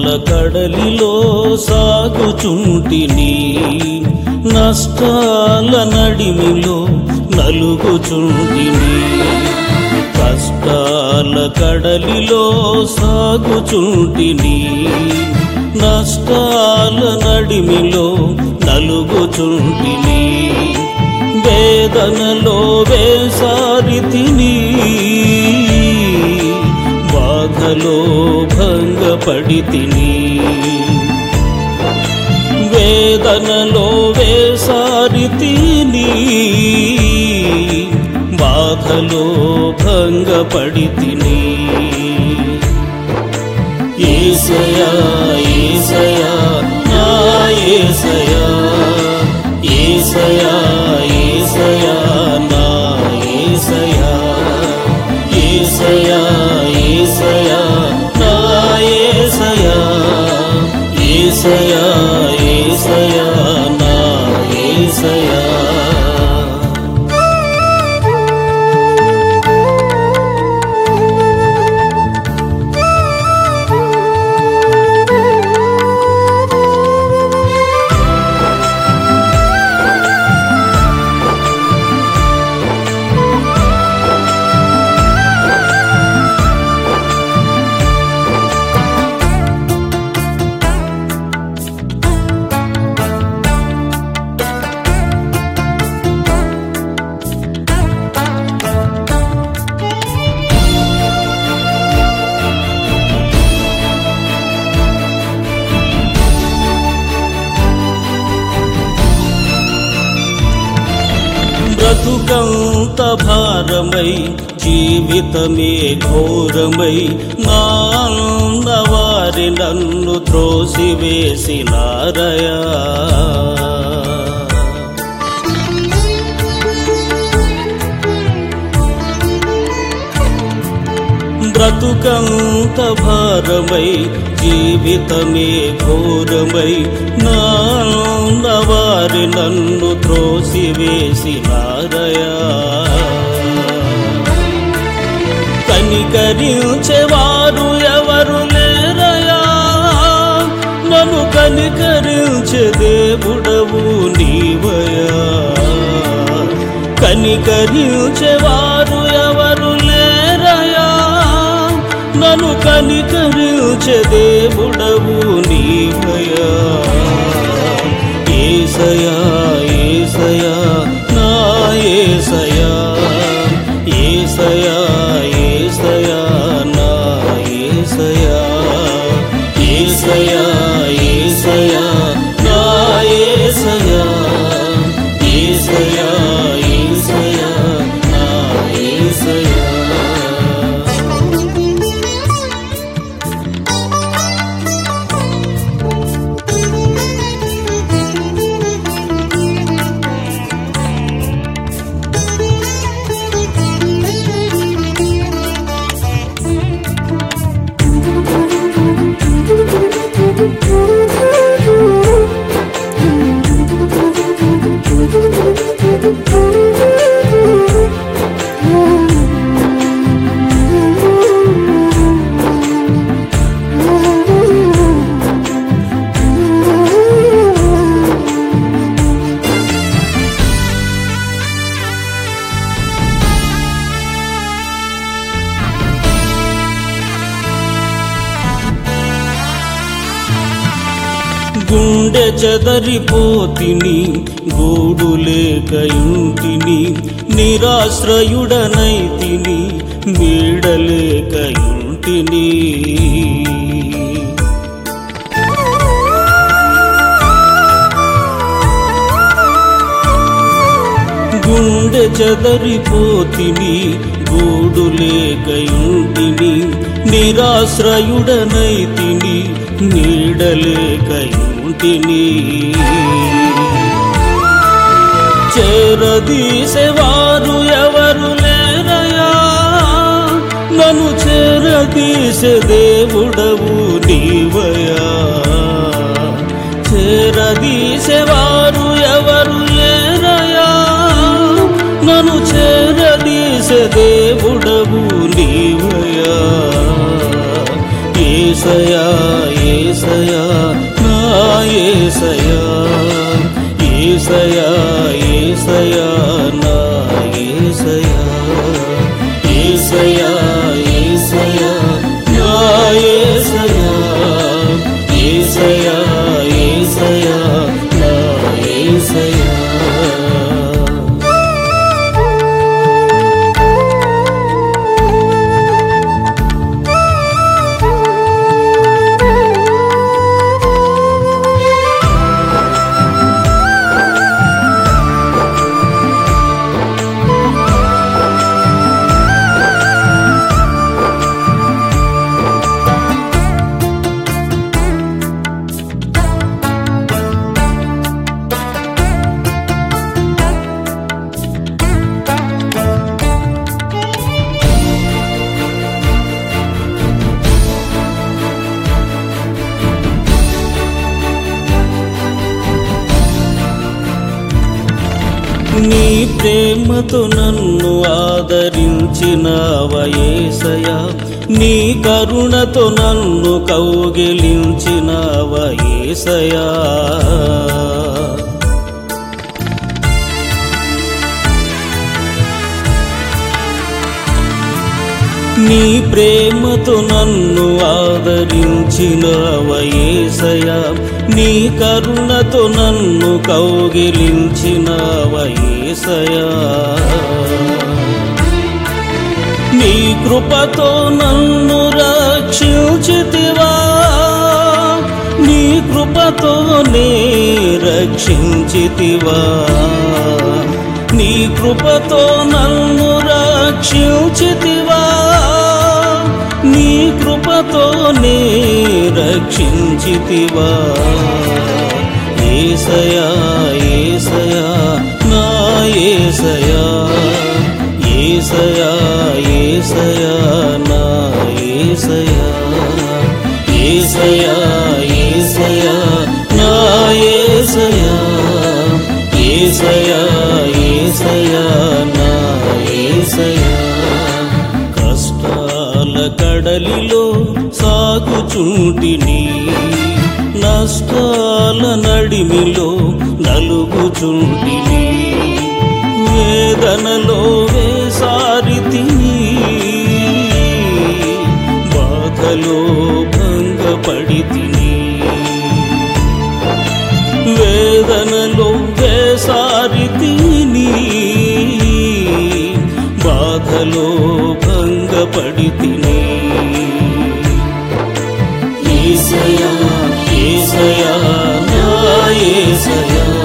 కష్టాల కడలిలో సాగుచుంటిని నష్టాల నడిమిలో నలుగుచుంటిని కష్టాల కడలిలో సాగుచుంటిని నష్టాల నడిమిలో నలుగుచుంటిని వేదనలో వేసారి తిని బాధలో భంగపడి తిని వేదనలో వేసారి తిని బాధలో భంగపడి తిని ఏసయా ఏసయా నా ఏసయా ఏసయా ఏసయా నా ఏసయా ఏసయా ఏసయా నా ఏసయా ఏసయా ఏసయా నా ఏసయా బ్రతుకంత భారమై జీవితమే ఘోరమై నాన్నవారి నన్ను త్రోసివేసినారయా బ్రతుకంత భారమై జీవితమే ఘోరమై నాన్నవారి నన్ను త్రోసివేసినారయా కనికరించేవారు ఎవరు లేరయా నన్ను కనికరించే దేవుడవు నీవయా కనికరించేవారు ఎవరు లేరయా నన్ను కనికరించే దేవుడవు నీవయా ఏసయా ఏసయా నా ఏసయా ఏసయా ఏసయా నా ఏసయా ఏసయా ఏసయా నా ఏసయా ఏసయా ఏసయా నా ఏసయా గుండె చెదరిపోతిని గూడు లేక ఇంటిని నిరాశ్రయుడనైతిని నీడలేక ఇంటిని గుండె చెదరిపోతిని గూడు లేక ఇంటిని నిరాశ్రయుడనైతిని నీడలేక ఇంటిని చేరదీసేవారు ఎవరు లేరయా నన్ను చేరదీసే దేవుడవు నీవయా చేరదీసేవారు ఎవరు లేరయా నన్ను చేరదీసే దేవుడవు నీవయా ఏసయా ఏస నీ ప్రేమతో నన్ను ఆదరించినవయేసయా నీ కరుణతో నన్ను కౌగిలించినవయేసయా నీ ప్రేమతో నన్ను ఆదరించినవయేసయా నీ కరుణతో నన్ను కౌగిలించినవయేసయా నీ కృపతో నన్ను రక్షించితివా నీ కృపతో నే రక్షించితివా నీ కృపతో నన్ను రక్షించితివా నీ కృపతో నే రక్షించితివా ఏసయా ఏసయా నా ఏసయా ఏసయా ఏసయా నా ఏసయా ఏసయా ఏసయా నా ఏసయా ఏసయా ఏసయా నా ఏసయా కష్టాల కడలిలో సాగుచుంటిని నష్టాల నడిమిలో నలుగుచుంటిని వేదనలో వేసారితిని బాధలో భంగపడి తిని వేదనలో వేసారి తిని బాధలో భంగపడి తిని ఏసయా ఏసయా నా ఏసయా